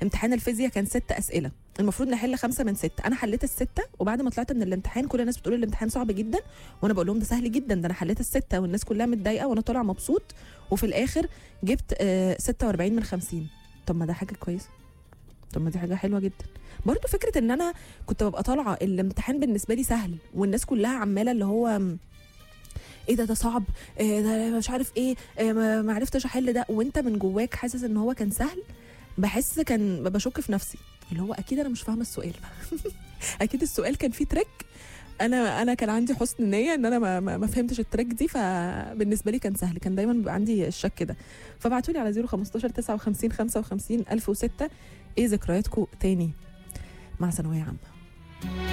امتحان الفيزياء كان ست اسئله المفروض نحل خمسه من ست انا حليت السته وبعد ما طلعت من الامتحان كل الناس بتقول الامتحان صعب جدا وانا بقول لهم ده سهل جدا ده انا حليت السته والناس كلها متضايقه وانا طالع مبسوط وفي الاخر جبت آه 46 من 50 طب ما ده حاجه كويسه طب ما دي حاجه حلوه جدا برضو فكره ان انا كنت ببقى طالعه الامتحان بالنسبه لي سهل والناس كلها عماله اللي هو ايه ده ده صعب إيه ده مش عارف ايه, إيه ما ما عرفتش احل ده وانت من جواك حاسس ان هو كان سهل بحس كان بشك في نفسي اللي هو اكيد انا مش فاهمه السؤال اكيد السؤال كان فيه تريك انا انا كان عندي حسن نيه ان انا ما, ما, ما فهمتش التريك دي فبالنسبه لي كان سهل كان دايما بيبقى عندي الشك ده فبعتوا لي على 015 59 55 1006 ايه ذكرياتكم تاني مع ثانويه عامه